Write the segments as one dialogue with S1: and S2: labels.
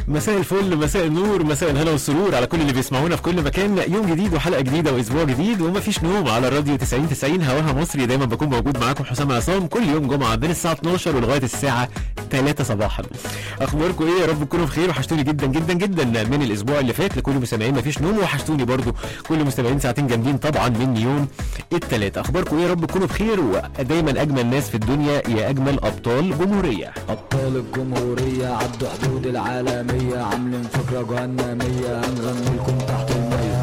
S1: مساء الفل مساء النور مساء الهنا والسرور على كل اللي بيسمعونا في كل مكان يوم جديد وحلقه جديده واسبوع جديد ومفيش نوم على الراديو 90 90 هواها مصري دايما بكون موجود معاكم حسام عصام كل يوم جمعه بين الساعه 12 ولغايه الساعه 3 صباحا اخباركم ايه يا رب تكونوا بخير وحشتوني جدا جدا جدا من الاسبوع اللي فات لكل مستمعين مفيش نوم وحشتوني برضو كل مستمعين ساعتين جامدين طبعا من يوم الثلاث اخباركم ايه يا رب تكونوا بخير ودايما اجمل ناس في الدنيا يا اجمل ابطال جمهوريه
S2: أبطال الجمهورية عدوا حدود العالمية عاملين فكرة جهنمية هنغني لكم تحت المية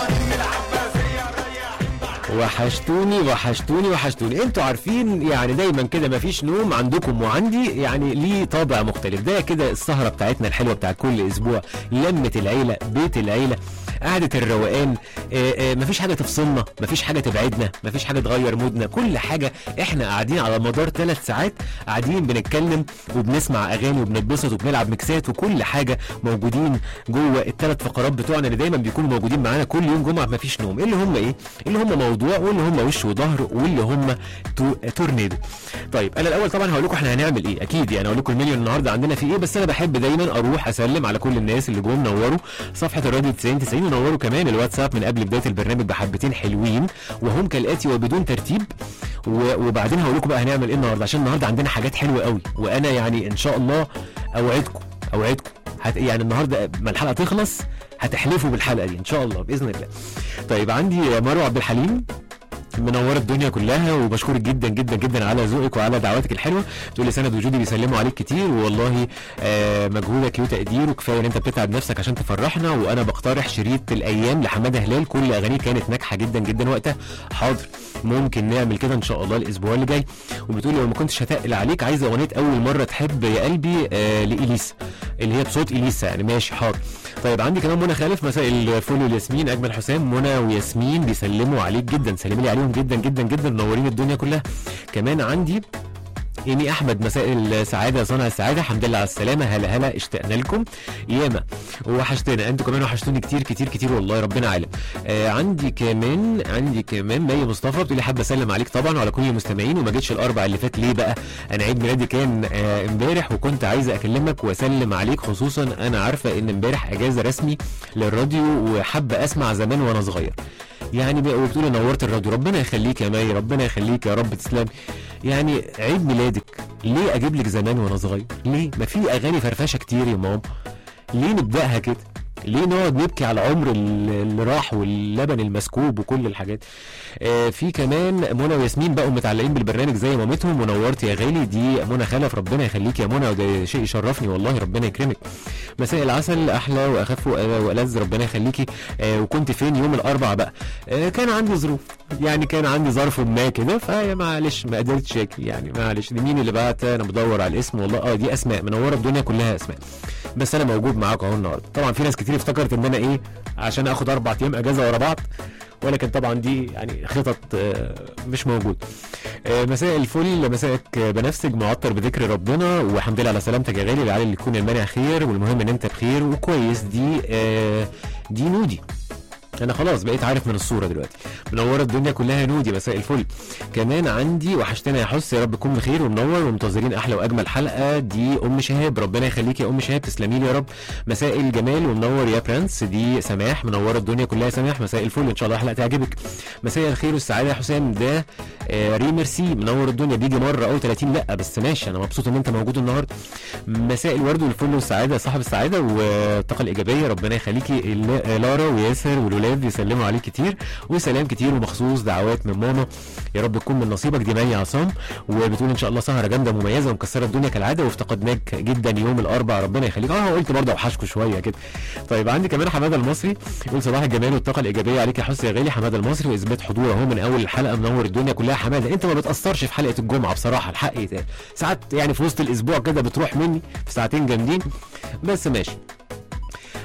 S1: وحشتوني وحشتوني وحشتوني انتوا عارفين يعني دايما كده مفيش نوم عندكم وعندي يعني ليه طابع مختلف ده كده السهرة بتاعتنا الحلوة بتاعت كل اسبوع لمة العيلة بيت العيلة قعدة الروقان آه، آه، مفيش حاجة تفصلنا مفيش حاجة تبعدنا مفيش حاجة تغير مودنا كل حاجة احنا قاعدين على مدار ثلاث ساعات قاعدين بنتكلم وبنسمع اغاني وبنتبسط وبنلعب ميكسات وكل حاجة موجودين جوه الثلاث فقرات بتوعنا اللي دايما بيكونوا موجودين معانا كل يوم جمعة مفيش نوم اللي هم ايه اللي هم موضوع واللي هم وش وظهر واللي هم تو... تورنيدو طيب انا الاول طبعا هقول لكم احنا هنعمل ايه اكيد يعني هقول لكم المليون النهارده عندنا في ايه بس انا بحب دايما اروح اسلم على كل الناس اللي جم نوروا صفحه الراديو 90 90 ونوروا كمان الواتساب من قبل بدايه البرنامج بحبتين حلوين وهم كالاتي وبدون ترتيب و... وبعدين هقول لكم بقى هنعمل ايه النهارده عشان النهارده عندنا حاجات حلوه قوي وانا يعني ان شاء الله اوعدكم اوعدكم هت... يعني النهارده ما الحلقه تخلص هتحلفوا بالحلقه دي ان شاء الله باذن الله طيب عندي مروه عبد الحليم منوره الدنيا كلها وبشكرك جدا جدا جدا على ذوقك وعلى دعواتك الحلوه بتقول لي سند وجودي بيسلموا عليك كتير والله آه مجهودك وتقديره كفايه ان انت بتتعب نفسك عشان تفرحنا وانا بقترح شريط الايام لحماده هلال كل اغانيه كانت ناجحه جدا جدا وقتها حاضر ممكن نعمل كده ان شاء الله الاسبوع اللي جاي وبتقول لي لو ما كنتش هتقل عليك عايزه اغنيه اول مره تحب يا قلبي آه لاليسا اللي هي بصوت اليسا يعني ماشي حاضر طيب عندي كمان منى خالف مساء الفل والياسمين اجمل حسام منى وياسمين بيسلموا عليك جدا سلمي لي عليهم جدا جدا جدا منورين الدنيا كلها كمان عندي ايمي احمد مساء السعاده صانع السعاده الحمد لله على السلامه هلا هلا اشتقنا لكم ياما وحشتنا انتوا كمان وحشتوني كتير كتير كتير والله ربنا عالم آه عندي كمان عندي كمان مي مصطفى بتقول لي حابه اسلم عليك طبعا وعلى كل المستمعين وما جيتش الاربع اللي فات ليه بقى انا عيد ميلادي كان آه، امبارح وكنت عايزه اكلمك واسلم عليك خصوصا انا عارفه ان امبارح اجازه رسمي للراديو وحابه اسمع زمان وانا صغير يعني بقى وبتقولي نورت الراديو ربنا يخليك يا مي ربنا يخليك يا رب تسلمي يعني عيد ميلادك ليه اجيب لك زمان وانا صغير ليه ما في اغاني فرفشه كتير يا ماما ليه نبداها كده ليه نقعد نبكي على العمر اللي اللي راح واللبن المسكوب وكل الحاجات آه في كمان منى وياسمين بقوا متعلقين بالبرنامج زي مامتهم ونورت يا غالي دي منى خلف ربنا يخليك يا منى وده شيء يشرفني والله ربنا يكرمك مساء العسل احلى واخف وأ- والذ ربنا يخليكي آه وكنت فين يوم الاربع بقى آه كان عندي ظروف يعني كان عندي ظرف ما كده فيا معلش ما قدرتش اجي يعني معلش دي مين اللي بعت انا بدور على الاسم والله اه دي اسماء منوره الدنيا كلها اسماء بس انا موجود معاكم اهو النهارده طبعا في ناس كتير افتكرت ان انا ايه عشان اخد اربع ايام اجازه ورا بعض ولكن طبعا دي يعني خطط آه، مش موجود آه، مساء الفل مساءك بنفسك معطر بذكر ربنا والحمد لله على سلامتك يا غالي لعل اللي يكون المانع خير والمهم ان انت بخير وكويس دي آه، دي نودي انا خلاص بقيت عارف من الصوره دلوقتي منوره الدنيا كلها يا نودي مساء الفل كمان عندي وحشتنا يا حس يا رب تكون بخير ومنور ومنتظرين احلى واجمل حلقه دي ام شهاب ربنا يخليك يا ام شهاب تسلمي لي يا رب مساء الجمال ومنور يا برنس دي سماح منوره الدنيا كلها يا سماح مساء الفل ان شاء الله حلقه تعجبك مساء الخير والسعاده يا حسام ده آه ريميرسي منور الدنيا بيجي مره او 30 لا بس ماشي انا مبسوط ان انت موجود النهارده مساء الورد والفل والسعاده صاحب السعاده والطاقه الايجابيه ربنا يخليكي ال- لارا وياسر والولاد بيسلموا عليك كتير وسلام كتير ومخصوص دعوات من ماما يا رب تكون من نصيبك دي مي عصام وبتقول ان شاء الله سهره جامده مميزه ومكسره الدنيا كالعاده وافتقدناك جدا يوم الاربعاء ربنا يخليك اه قلت برضه اوحشكوا شويه كده طيب عندي كمان حماده المصري يقول صباح الجمال والطاقه الايجابيه عليك يا حسن يا غالي حماده المصري واثبات حضور اهو من اول الحلقه منور الدنيا كلها حماده انت ما بتاثرش في حلقه الجمعه بصراحه الحق يتقال ساعات يعني في وسط الاسبوع كده بتروح مني في ساعتين جامدين بس ماشي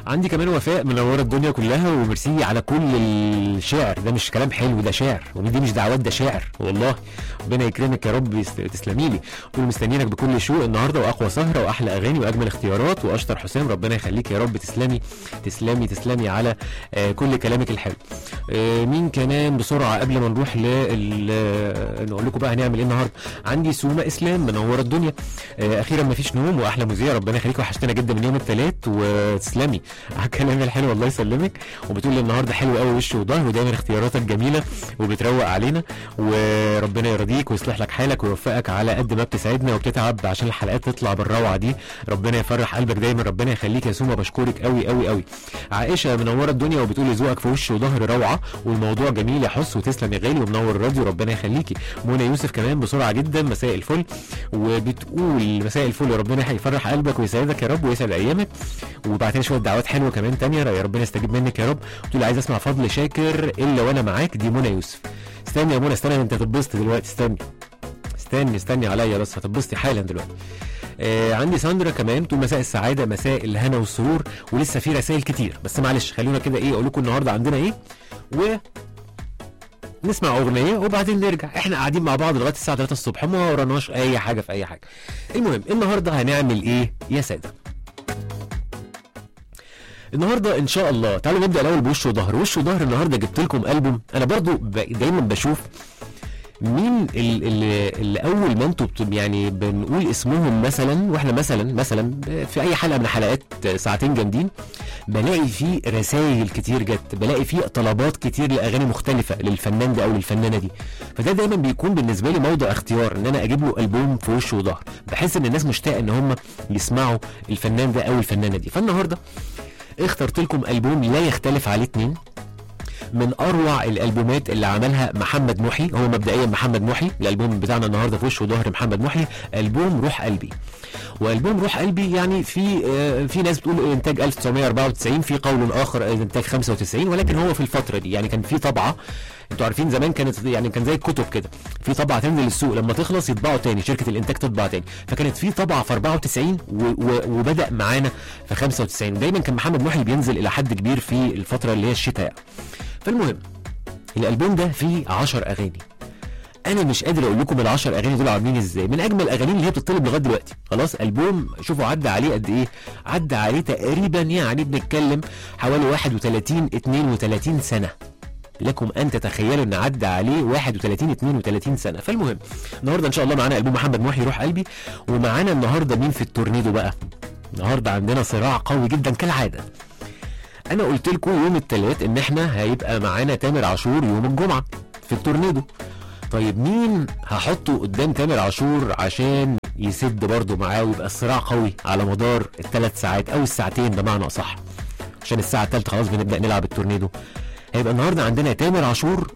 S1: عندي كمان وفاء منوره الدنيا كلها وميرسي على كل الشعر ده مش كلام حلو ده شعر ودي مش دعوات ده شعر والله ربنا يكرمك يا رب يست- تسلمي لي قول مستنيينك بكل شوق النهارده واقوى سهره واحلى اغاني واجمل اختيارات واشطر حسام ربنا يخليك يا رب تسلمي تسلمي تسلمي على آه كل كلامك الحلو آه مين كمان بسرعه قبل ما نروح لل آه، نقول لكم بقى هنعمل ايه النهارده عندي سومه اسلام منوره الدنيا آه اخيرا ما فيش نوم واحلى مذيع ربنا يخليك وحشتنا جدا من يوم الثلاث وتسلمي على الكلام الحلو الله يسلمك وبتقول لي النهارده حلو قوي وش وظهر ودايما اختياراتك جميله وبتروق علينا وربنا يرضيك ويصلح لك حالك ويوفقك على قد ما بتساعدنا وبتتعب عشان الحلقات تطلع بالروعه دي ربنا يفرح قلبك دايما ربنا يخليك يا سومه بشكرك قوي قوي قوي عائشه منوره الدنيا وبتقول لي ذوقك في وش وظهر روعه والموضوع جميل يا حس وتسلم يا غالي ومنور الراديو ربنا يخليكي منى يوسف كمان بسرعه جدا مساء الفل وبتقول مساء الفل يا ربنا يفرح قلبك ويسعدك يا رب ويسعد ايامك وبعتها شويه دعوات حلوه كمان تانية يا ربنا يستجيب منك يا رب بتقول عايز اسمع فضل شاكر الا وانا معاك دي منى يوسف استني يا منى استني انت تتبسط دلوقتي استني استني استني عليا بس هتتبسطي حالا دلوقتي آه عندي ساندرا كمان تقول مساء السعاده مساء الهنا والسرور ولسه في رسائل كتير بس معلش خلونا كده ايه اقول لكم النهارده عندنا ايه و نسمع اغنيه وبعدين نرجع احنا قاعدين مع بعض لغايه الساعه 3 الصبح ما وراناش اي حاجه في اي حاجه المهم النهارده هنعمل ايه يا ساده النهارده ان شاء الله تعالوا نبدا الاول بوش وظهر وش وظهر النهارده جبت لكم البوم انا برضو ب... دايما بشوف مين ال- اللي, اللي اول ما انتوا بت- يعني بنقول اسمهم مثلا واحنا مثلا مثلا في اي حلقه من حلقات ساعتين جامدين بلاقي فيه رسائل كتير جت بلاقي فيه طلبات كتير لاغاني مختلفه للفنان ده او للفنانه دي فده دايما بيكون بالنسبه لي موضع اختيار ان انا اجيب له البوم في وش وظهر بحس ان الناس مشتاقه ان هم يسمعوا الفنان ده او الفنانه دي فالنهارده اخترت لكم البوم لا يختلف عليه اتنين من اروع الالبومات اللي عملها محمد محي هو مبدئيا محمد محي الالبوم بتاعنا النهارده في وش وظهر محمد محي البوم روح قلبي والبوم روح قلبي يعني في آه، في ناس بتقول انتاج 1994 في قول اخر انتاج 95 ولكن هو في الفتره دي يعني كان في طبعه انتوا عارفين زمان كانت يعني كان زي الكتب كده في طبعه تنزل السوق لما تخلص يطبعوا تاني شركه الانتاج تطبع تاني فكانت في طبعه في 94 و و وبدا معانا في 95 دايما كان محمد محي بينزل الى حد كبير في الفتره اللي هي الشتاء فالمهم الالبوم ده فيه 10 اغاني انا مش قادر اقول لكم ال 10 اغاني دول عاملين ازاي من اجمل الاغاني اللي هي بتطلب لغايه دلوقتي خلاص البوم شوفوا عدى عليه قد ايه عدى عليه تقريبا يعني بنتكلم حوالي 31 32 سنه لكم ان تتخيلوا ان عدى عليه 31 32 سنه فالمهم النهارده ان شاء الله معانا البوم محمد محي روح قلبي ومعانا النهارده مين في التورنيدو بقى النهارده عندنا صراع قوي جدا كالعاده انا قلت لكم يوم الثلاث ان احنا هيبقى معانا تامر عاشور يوم الجمعه في التورنيدو طيب مين هحطه قدام تامر عاشور عشان يسد برضه معاه ويبقى الصراع قوي على مدار الثلاث ساعات او الساعتين بمعنى اصح عشان الساعه الثالثه خلاص بنبدا نلعب التورنيدو هيبقى النهارده عندنا تامر عاشور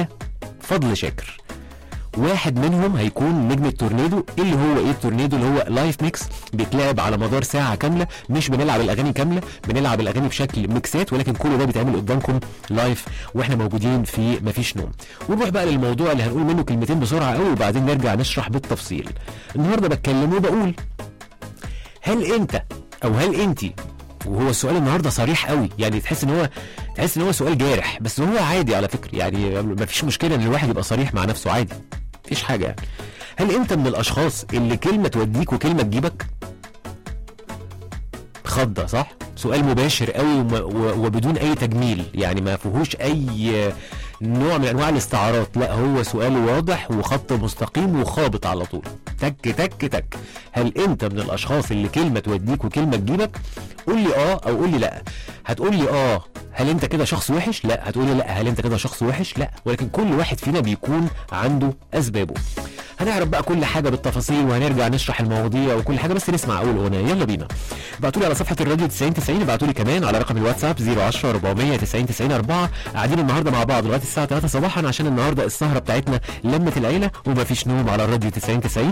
S1: وفضل شاكر واحد منهم هيكون نجم التورنيدو اللي هو ايه التورنيدو اللي هو لايف ميكس بيتلعب على مدار ساعه كامله مش بنلعب الاغاني كامله بنلعب الاغاني بشكل ميكسات ولكن كل ده بيتعمل قدامكم لايف واحنا موجودين في مفيش نوم ونروح بقى للموضوع اللي هنقول منه كلمتين بسرعه قوي وبعدين نرجع نشرح بالتفصيل النهارده بتكلم وبقول هل انت او هل انت وهو السؤال النهارده صريح قوي يعني تحس ان هو تحس ان هو سؤال جارح بس هو عادي على فكره يعني ما فيش مشكله ان الواحد يبقى صريح مع نفسه عادي مفيش حاجه يعني هل انت من الاشخاص اللي كلمه توديك وكلمه تجيبك خضه صح سؤال مباشر قوي وم- و- وبدون اي تجميل يعني ما فيهوش اي نوع من انواع الاستعارات لا هو سؤال واضح وخط مستقيم وخابط على طول تك تك تك هل انت من الاشخاص اللي كلمه توديك وكلمه تجيبك قول لي اه او قول لي لا هتقول لي اه هل انت كده شخص وحش لا هتقول لي لا هل انت كده شخص وحش لا ولكن كل واحد فينا بيكون عنده اسبابه هنعرف بقى كل حاجه بالتفاصيل وهنرجع نشرح المواضيع وكل حاجه بس نسمع اول اغنيه يلا بينا ابعتوا لي على صفحه الراديو 90 90 ابعتوا لي كمان على رقم الواتساب 010 400 90 90 4 قاعدين النهارده مع بعض لغايه الساعه 3 صباحا عشان النهارده السهره بتاعتنا لمه العيله ومفيش نوم على الراديو 90 90